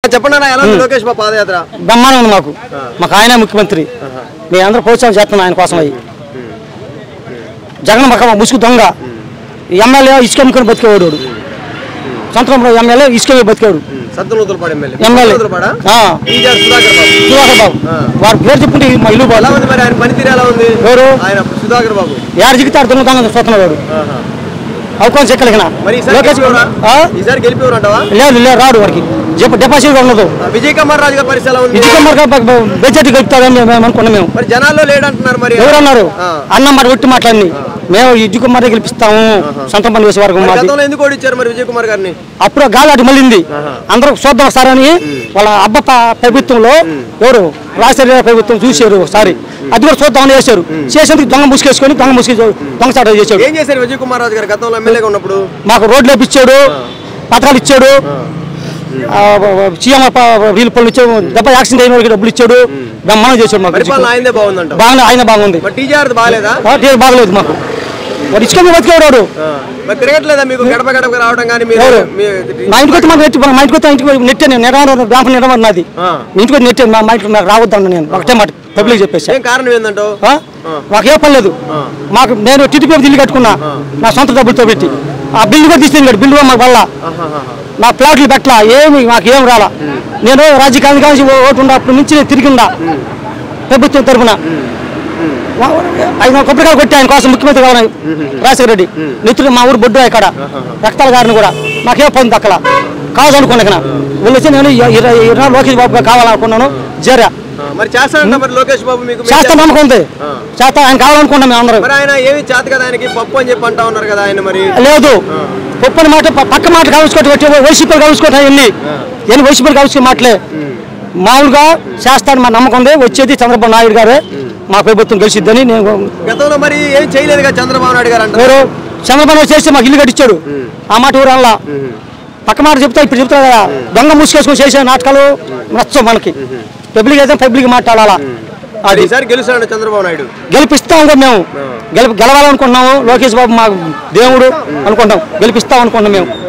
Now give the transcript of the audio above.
చెప్పండి అన్న ఎలా ఉంది లోకేష్ బాబు పాదయాత్ర బ్రహ్మాండం ఉంది మాకు మాకు ఆయన ముఖ్యమంత్రి మేము అందరూ ప్రోత్సాహం చేస్తున్నాం ఆయన కోసం అయ్యి జగన్ మాకు ముసుగు దొంగ ఎమ్మెల్యే ఇసుక అమ్ముకొని బతికేవాడు వాడు. సొంతంలో ఎమ్మెల్యే ఇసుక అమ్మి బతికాడు సత్తునూతులపాడు ఎమ్మెల్యే ఎమ్మెల్యే సత్తునూతులపాడా? ఆ, టీజీఆర్ సుధాకర్ బాబు సుధాకర్ బాబు వాడు పేరు చెప్పుకుంటే మా ఇల్లు ఎలా బాగా ఉంది మరి ఆయన పనితీరు ఎలా ఉంది ఎవరు? ఆయన సుధాకర్ బాబు ఏడు జిగితాడు దొంగ దొంగ చూస్తున్నాడు వాడు అవకాశం చెక్కలిగిన మరి ఈసారి లోకేష్ గెలిపేవరా? ఆ? ఈసారి గెలిపేవారంటావా లేదు లేదు రాడు వాడికి జప- డిపాజిట్ కూడా ఉండదు విజయ్ కుమార్ రాజు గారి పరిస్థితి ఎలా ఉంది విజయ్ కుమార్ గారు బడ్జెట్ గెలుపుతాడని మేము అనుకున్నాం మేము మరి జనాల్లో లేడంటున్నారు మరి ఎవరన్నారు ఆ. అన్న మాట ఒట్టి మాట్లాడి మేము ఇజ్జు కుమార్ గెలిపిస్తాము సొంత పని చేసే వరకు మరి మాది గతంలో ఎందుకు ఓడిచ్చారు మరి విజయ్ కుమార్ గారిని అప్పుడు గాలి అటు మళ్ళింది అందరూ చూద్దాం ఒకసారి అని వాళ్ళ అబ్బ ప- ప్రభుత్వంలో ఎవరు రాజశేఖర ప్రభుత్వం చూశారు ఒకసారి అది కూడా చూద్దామని చేశారు చేసేందుకు దొంగ ముసుకేసుకొని దొంగ ముసుగు దొంగ చాట చేశాడు ఏం చేశారు విజయ్ కుమార్ రాజు గారు గతంలో ఎమ్మెల్యేగా ఉన్నప్పుడు మాకు రోడ్లు వేపించాడు పథకాలు ఇచ్చాడు సీఎం వీళ్ళు పనులు ఇచ్చాడు దెబ్బ యాక్సిడెంట్ అయిన వాళ్ళకి డబ్బులు ఇచ్చాడు బ్రహ్మాండం చేశాడు మాకు పరిపాలన ఆయనదే బాగుందంట బాగా ఆయన బాగుంది మరి టీజీఆర్ బాగాలేదా ఆ, టీ- బాగలేదు మాకు వాడు ఇసుక బతికేవాడు ఆ. మరి తిరగట్లేదా మీకు గడప గడప రావడం కానీ మీరు ఎవరు? మీ- మా ఇంటికి వచ్చి మాకు నెట్టి మా ఇంటికి వచ్చి ఇంటికి నెట్టాను నేను నిరాహార బ్యాంకు నిలబడి నాది ఆ. మీ ఇంటికి వచ్చి నెట్టాను మా మా ఇంటికి నాకు రావద్దన్న నేను ఒకటే మాట పబ్లిక్ చెప్పేసి ఏం కారణం ఏందంటావు ఆ? మాకు ఏ పని లేదు మాకు నేను టీడీపీ ఇల్లు కట్టుకున్నా నా సొంత డబ్బులతో పెట్టి ఆ బిల్లు కూడా తీసుకెళ్ళాడు బిల్లు కూడా మాకు వల్ల నా ప్లాట్లు పెట్టలా ఏమి మాకు ఏం రాలా నేను రాజకీయానికి కావాల్సి ఓటు ఉన్నప్పటి నుంచి నేను తిరిగిందా ప్రభుత్వం తరఫున ఆయన కొబ్బరికాయ కొట్టి ఆయన కోసం ముఖ్యమంత్రి కావాలి రాజశేఖర రెడ్డి నిత్యుడు మా ఊరు బొడ్డు ఇక్కడ రక్తాల గారిని కూడా నాకేం పొంది అక్కడ కాదు అనుకున్నా ఇక్కడ వీళ్ళు వచ్చి నేను ఇరవై ఇరవై లోకేష్ బాబు గారు కావాలనుకున్నాను జరా ఆ, మరి చేస్తాడంట మరి లోకేష్ బాబు మీకు మీరు చేస్తా నమ్మకం ఉంది చేస్తా ఆయన కావాలనుకున్నాం మేము అందరం మరి ఆయన ఏమి చేత కదా ఆయనకి పప్పు అని చెప్పి అంటా ఉన్నారు కదా ఆయన మరి లేదు పొప్పని మాట ప- పక్క మాట కలుసుకోవటం వచ్చి వైసీపీలు కలుసుకోవటం ఎన్ని ఎన్ని వైసీపీలు కలుసుకునే మాటలే మామూలుగా చేస్తాను మా నమ్మకం ఉంది వచ్చేది చంద్రబాబు నాయుడు గారే మా ప్రభుత్వం గెలిచిద్దని నేను గతంలో మరి ఏం చేయలేదు కదా చంద్రబాబు నాయుడు గారు అంటారు ఎవరు చంద్రబాబు నాయుడు చేస్తే మాకు ఇల్లు కట్టించాడు ఆ మాట ఊరు అలా పక్క మాట చెప్తా ఇప్పుడు చెప్తా కదా దొంగ మూసుకేసుకొని చేసే నాటకాలు నచ్చవు మనకి పబ్లిక్ అయితే పబ్లిక్ మాట్లాడాలా మరి అది ఈసారి గెలుస్తాడు చంద్రబాబు నాయుడు గెలిపిస్తాం కూడా మేము గెలిపి గెలవాలనుకుంటున్నాము లోకేష్ బాబు మా దేవుడు అనుకుంటాం గెలిపిస్తాం అనుకుంటున్నాం మేము